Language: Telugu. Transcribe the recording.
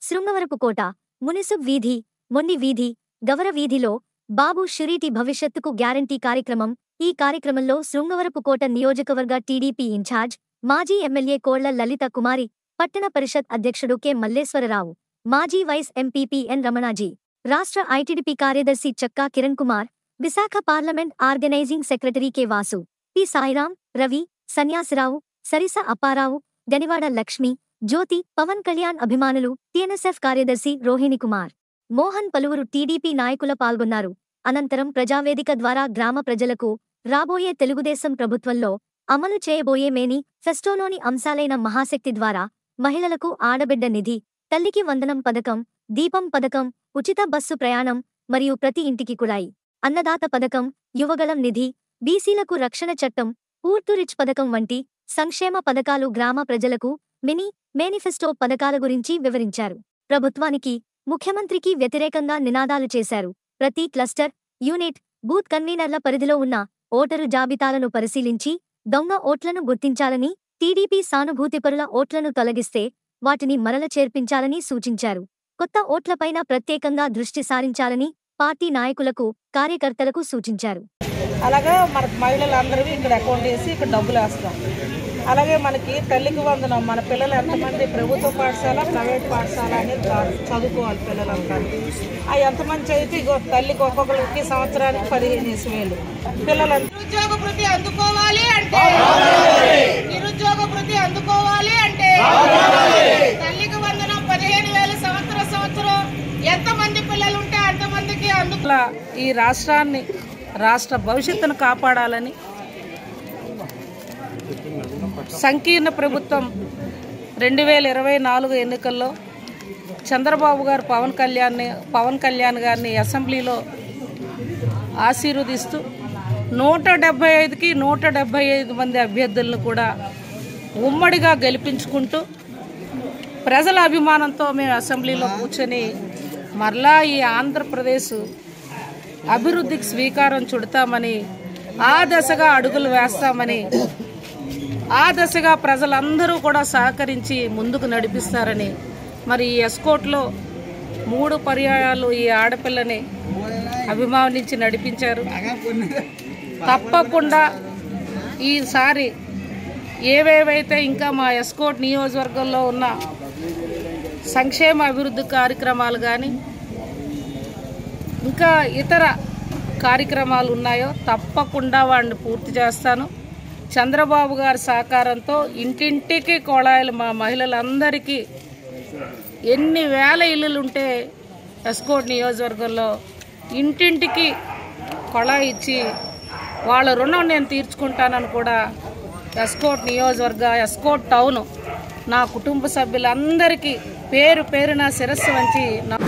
శృంగవరపు కోట మునిసుబ్ వీధి మొండి వీధి గవర వీధిలో బాబు షురీటి భవిష్యత్తుకు గ్యారంటీ కార్యక్రమం ఈ కార్యక్రమంలో శృంగవరపు కోట నియోజకవర్గ టీడీపీ ఇన్ఛార్జ్ మాజీ ఎమ్మెల్యే కోళ్ల లలిత కుమారి పట్టణ పరిషత్ అధ్యక్షుడు కె మల్లేశ్వరరావు మాజీ వైస్ ఎంపీపీ ఎన్ రమణాజీ రాష్ట్ర ఐటీడీపీ కార్యదర్శి Chakka Kiran Kumar Visakha parliament organising secretary K Vasu P Sairam Ravi Sanyasirao Sarisa Apparao Ganivada Lakshmi Jyothi Pawan Kalyan అభిమానులు టీఎన్ఎస్ఎఫ్ కార్యదర్శి రోహిణి కుమార్ మోహన్ పలువురు టీడీపీ నాయకుల పాల్గొన్నారు అనంతరం ప్రజావేదిక ద్వారా గ్రామ ప్రజలకు రాబోయే తెలుగుదేశం ప్రభుత్వంలో అమలు చేయబోయే మేని ఫెస్టోలోని అంశాలైన మహాశక్తి ద్వారా మహిళలకు ఆడబిడ్డ నిధి తల్లికి వందనం పథకం దీపం పథకం ఉచిత బస్సు ప్రయాణం మరియు ప్రతి ఇంటికి కుళాయి అన్నదాత పథకం యువగళం నిధి బీసీలకు రక్షణ చట్టం పూర్తు రిచ్ పథకం వంటి సంక్షేమ పథకాలు గ్రామ ప్రజలకు మినీ మేనిఫెస్టో పథకాల గురించి వివరించారు ప్రభుత్వానికి ముఖ్యమంత్రికి వ్యతిరేకంగా నినాదాలు చేశారు ప్రతి క్లస్టర్ యూనిట్ బూత్ కన్వీనర్ల పరిధిలో ఉన్న ఓటరు జాబితాలను పరిశీలించి దొంగ ఓట్లను గుర్తించాలని టీడీపీ సానుభూతిపరుల ఓట్లను తొలగిస్తే వాటిని మరల చేర్పించాలని సూచించారు కొత్త ఓట్లపైన ప్రత్యేకంగా దృష్టి సారించాలని పార్టీ నాయకులకు కార్యకర్తలకు సూచించారు అలాగా మన మహిళలందరివి ఇక్కడ అకౌంట్ వేసి ఇక్కడ డబ్బులు వేస్తాం అలాగే మనకి తల్లికి వందనం మన పిల్లలు ఎంతమంది ప్రభుత్వ పాఠశాల ప్రైవేట్ పాఠశాల అనేది కాదు చదువుకోవాలి పిల్లలంతా ఆ ఎంతమంది చదివితే ఇగో తల్లికి ఒక్కొక్కరికి సంవత్సరానికి పదిహేను వేసి వేలు పిల్లలంతా నిరుద్యోగ వృత్తి అందుకోవాలి అంటే నిరుద్యోగ వృత్తి అందుకోవాలి అంటే తల్లికి వందనం పదిహేను వేలు సంవత్సరం సంవత్సరం ఎంతమంది పిల్లలు ఉంటే అంతమందికి అందుకు ఈ రాష్ట్రాన్ని రాష్ట్ర భవిష్యత్తును కాపాడాలని సంకీర్ణ ప్రభుత్వం రెండు వేల ఇరవై నాలుగు ఎన్నికల్లో చంద్రబాబు గారు పవన్ కళ్యాణ్ని పవన్ కళ్యాణ్ గారిని అసెంబ్లీలో ఆశీర్వదిస్తూ నూట డెబ్బై ఐదుకి నూట డెబ్బై ఐదు మంది అభ్యర్థులను కూడా ఉమ్మడిగా గెలిపించుకుంటూ ప్రజల అభిమానంతో మేము అసెంబ్లీలో కూర్చొని మరలా ఈ ఆంధ్రప్రదేశ్ అభివృద్ధికి స్వీకారం చుడతామని ఆ దశగా అడుగులు వేస్తామని ఆ దశగా ప్రజలందరూ కూడా సహకరించి ముందుకు నడిపిస్తారని మరి ఈ ఎస్కోట్లో మూడు పర్యాయాలు ఈ ఆడపిల్లని అభిమానించి నడిపించారు తప్పకుండా ఈసారి ఏవేవైతే ఇంకా మా ఎస్కోట్ నియోజకవర్గంలో ఉన్న సంక్షేమ అభివృద్ధి కార్యక్రమాలు కానీ ఇంకా ఇతర కార్యక్రమాలు ఉన్నాయో తప్పకుండా వాడిని పూర్తి చేస్తాను చంద్రబాబు గారి సహకారంతో ఇంటింటికి కొళాయిలు మా మహిళలందరికీ ఎన్ని వేల ఇల్లులు ఉంటే ఎస్కోట్ నియోజకవర్గంలో ఇంటింటికి కొళాయి ఇచ్చి వాళ్ళ రుణం నేను తీర్చుకుంటానని కూడా ఎస్కోట్ నియోజకవర్గ ఎస్కోట్ టౌన్ నా కుటుంబ సభ్యులందరికీ పేరు పేరున శిరస్సు వంచి నా